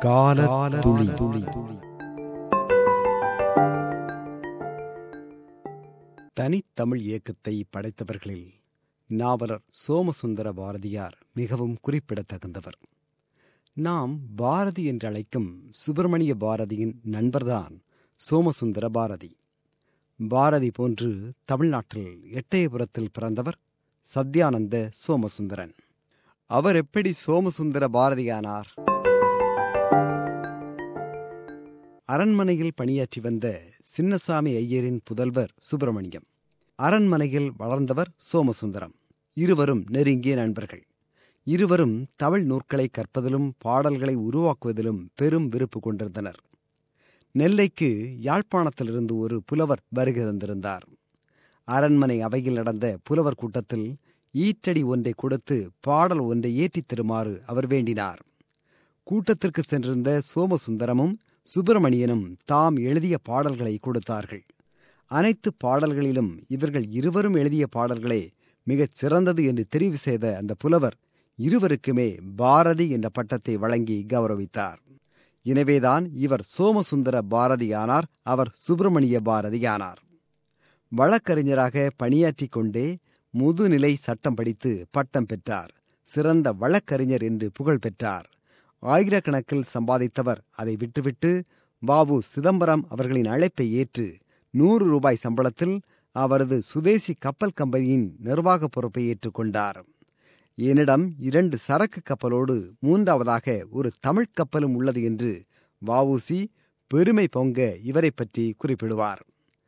கால துளி துளி தனித்தமிழ் இயக்கத்தை படைத்தவர்களில் நாவலர் சோமசுந்தர பாரதியார் மிகவும் குறிப்பிடத்தகுந்தவர் நாம் பாரதி என்று அழைக்கும் சுப்பிரமணிய பாரதியின் நண்பர்தான் சோமசுந்தர பாரதி பாரதி போன்று தமிழ்நாட்டில் எட்டயபுரத்தில் பிறந்தவர் சத்யானந்த சோமசுந்தரன் அவர் எப்படி சோமசுந்தர பாரதியானார் அரண்மனையில் பணியாற்றி வந்த சின்னசாமி ஐயரின் புதல்வர் சுப்பிரமணியம் அரண்மனையில் வளர்ந்தவர் சோமசுந்தரம் இருவரும் நெருங்கிய நண்பர்கள் இருவரும் தமிழ் நூற்களை கற்பதிலும் பாடல்களை உருவாக்குவதிலும் பெரும் விருப்பு கொண்டிருந்தனர் நெல்லைக்கு யாழ்ப்பாணத்திலிருந்து ஒரு புலவர் வருகை தந்திருந்தார் அரண்மனை அவையில் நடந்த புலவர் கூட்டத்தில் ஈற்றடி ஒன்றை கொடுத்து பாடல் ஒன்றை ஏற்றித் தருமாறு அவர் வேண்டினார் கூட்டத்திற்கு சென்றிருந்த சோமசுந்தரமும் சுப்பிரமணியனும் தாம் எழுதிய பாடல்களை கொடுத்தார்கள் அனைத்து பாடல்களிலும் இவர்கள் இருவரும் எழுதிய பாடல்களே மிகச் சிறந்தது என்று தெரிவு செய்த அந்த புலவர் இருவருக்குமே பாரதி என்ற பட்டத்தை வழங்கி கௌரவித்தார் எனவேதான் இவர் சோமசுந்தர பாரதியானார் அவர் சுப்பிரமணிய பாரதியானார் வழக்கறிஞராக பணியாற்றிக் கொண்டே முதுநிலை சட்டம் படித்து பட்டம் பெற்றார் சிறந்த வழக்கறிஞர் என்று புகழ் பெற்றார் ஆயிரக்கணக்கில் சம்பாதித்தவர் அதை விட்டுவிட்டு வாவு சிதம்பரம் அவர்களின் அழைப்பை ஏற்று நூறு ரூபாய் சம்பளத்தில் அவரது சுதேசி கப்பல் கம்பெனியின் நிர்வாக பொறுப்பை ஏற்றுக்கொண்டார் என்னிடம் இரண்டு சரக்கு கப்பலோடு மூன்றாவதாக ஒரு தமிழ்க் கப்பலும் உள்ளது என்று வவுசி பெருமை பொங்க இவரை பற்றி குறிப்பிடுவார்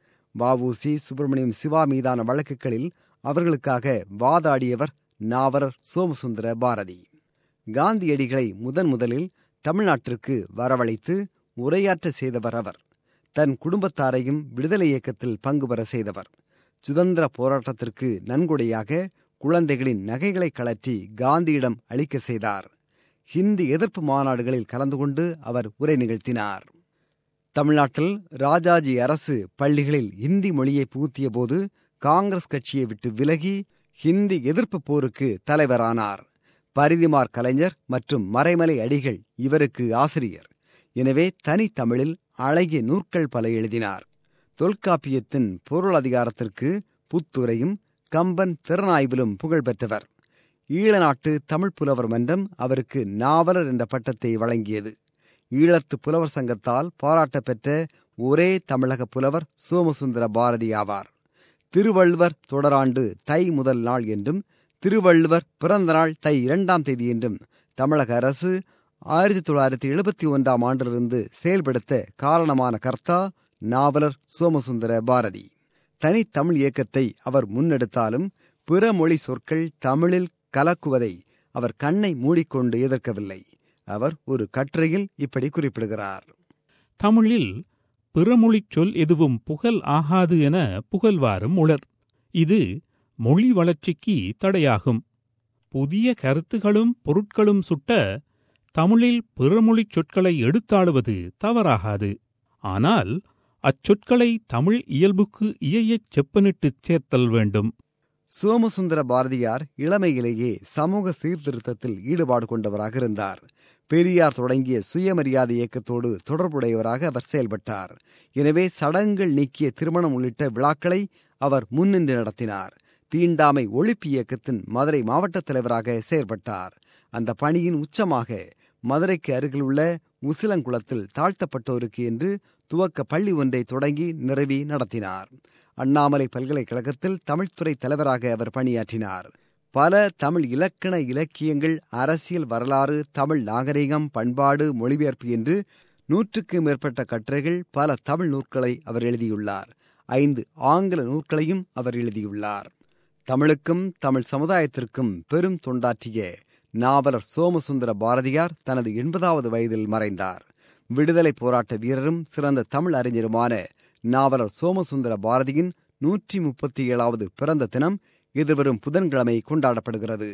வவுசி சுப்பிரமணியம் சிவா மீதான வழக்குகளில் அவர்களுக்காக வாதாடியவர் நாவலர் சோமசுந்தர பாரதி காந்தியடிகளை முதன் முதலில் தமிழ்நாட்டிற்கு வரவழைத்து உரையாற்ற செய்தவர் அவர் தன் குடும்பத்தாரையும் விடுதலை இயக்கத்தில் பங்கு பெற செய்தவர் சுதந்திர போராட்டத்திற்கு நன்கொடையாக குழந்தைகளின் நகைகளை கலற்றி காந்தியிடம் அளிக்க செய்தார் ஹிந்தி எதிர்ப்பு மாநாடுகளில் கலந்து கொண்டு அவர் உரை நிகழ்த்தினார் தமிழ்நாட்டில் ராஜாஜி அரசு பள்ளிகளில் இந்தி மொழியை புகுத்திய போது காங்கிரஸ் கட்சியை விட்டு விலகி ஹிந்தி எதிர்ப்பு போருக்கு தலைவரானார் பரிதிமார் கலைஞர் மற்றும் மறைமலை அடிகள் இவருக்கு ஆசிரியர் எனவே தனித்தமிழில் அழகிய நூற்கள் பல எழுதினார் தொல்காப்பியத்தின் பொருள் அதிகாரத்திற்கு புத்துரையும் கம்பன் திறனாய்விலும் புகழ் பெற்றவர் ஈழநாட்டு தமிழ் புலவர் மன்றம் அவருக்கு நாவலர் என்ற பட்டத்தை வழங்கியது ஈழத்து புலவர் சங்கத்தால் பாராட்ட பெற்ற ஒரே தமிழக புலவர் சோமசுந்தர பாரதி ஆவார் திருவள்ளுவர் தொடராண்டு தை முதல் நாள் என்றும் திருவள்ளுவர் பிறந்த நாள் தை இரண்டாம் தேதி என்றும் தமிழக அரசு ஆயிரத்தி தொள்ளாயிரத்தி எழுபத்தி ஒன்றாம் ஆண்டிலிருந்து செயல்படுத்த காரணமான கர்த்தா நாவலர் சோமசுந்தர பாரதி தனித்தமிழ் இயக்கத்தை அவர் முன்னெடுத்தாலும் பிற மொழி சொற்கள் தமிழில் கலக்குவதை அவர் கண்ணை மூடிக்கொண்டு எதிர்க்கவில்லை அவர் ஒரு கட்டுரையில் இப்படி குறிப்பிடுகிறார் தமிழில் பிறமொழிச் சொல் எதுவும் புகழ் ஆகாது என புகழ்வாரும் உளர் இது மொழி வளர்ச்சிக்கு தடையாகும் புதிய கருத்துகளும் பொருட்களும் சுட்ட தமிழில் பிறமொழிச் சொற்களை எடுத்தாளுவது தவறாகாது ஆனால் அச்சொற்களை தமிழ் இயல்புக்கு இயையச் செப்பனிட்டுச் சேர்த்தல் வேண்டும் சோமசுந்தர பாரதியார் இளமையிலேயே சமூக சீர்திருத்தத்தில் ஈடுபாடு கொண்டவராக இருந்தார் பெரியார் தொடங்கிய சுயமரியாதை இயக்கத்தோடு தொடர்புடையவராக அவர் செயல்பட்டார் எனவே சடங்குகள் நீக்கிய திருமணம் உள்ளிட்ட விழாக்களை அவர் முன்னின்று நடத்தினார் தீண்டாமை ஒழிப்பு இயக்கத்தின் மதுரை மாவட்ட தலைவராக செயல்பட்டார் அந்த பணியின் உச்சமாக மதுரைக்கு அருகில் உள்ள உசிலங்குளத்தில் தாழ்த்தப்பட்டோருக்கு என்று துவக்க பள்ளி ஒன்றை தொடங்கி நிறுவி நடத்தினார் அண்ணாமலை பல்கலைக்கழகத்தில் தமிழ்துறை தலைவராக அவர் பணியாற்றினார் பல தமிழ் இலக்கண இலக்கியங்கள் அரசியல் வரலாறு தமிழ் நாகரிகம் பண்பாடு மொழிபெயர்ப்பு என்று நூற்றுக்கு மேற்பட்ட கட்டுரைகள் பல தமிழ் நூற்களை அவர் எழுதியுள்ளார் ஐந்து ஆங்கில நூற்களையும் அவர் எழுதியுள்ளார் தமிழுக்கும் தமிழ் சமுதாயத்திற்கும் பெரும் தொண்டாற்றிய நாவலர் சோமசுந்தர பாரதியார் தனது எண்பதாவது வயதில் மறைந்தார் விடுதலை போராட்ட வீரரும் சிறந்த தமிழ் அறிஞருமான நாவலர் சோமசுந்தர பாரதியின் நூற்றி முப்பத்தி ஏழாவது பிறந்த தினம் எதிர்வரும் புதன்கிழமை கொண்டாடப்படுகிறது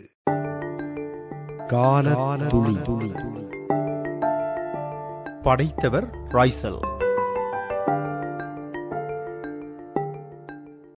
கால துளி துளி படைத்தவர் ராய்சல்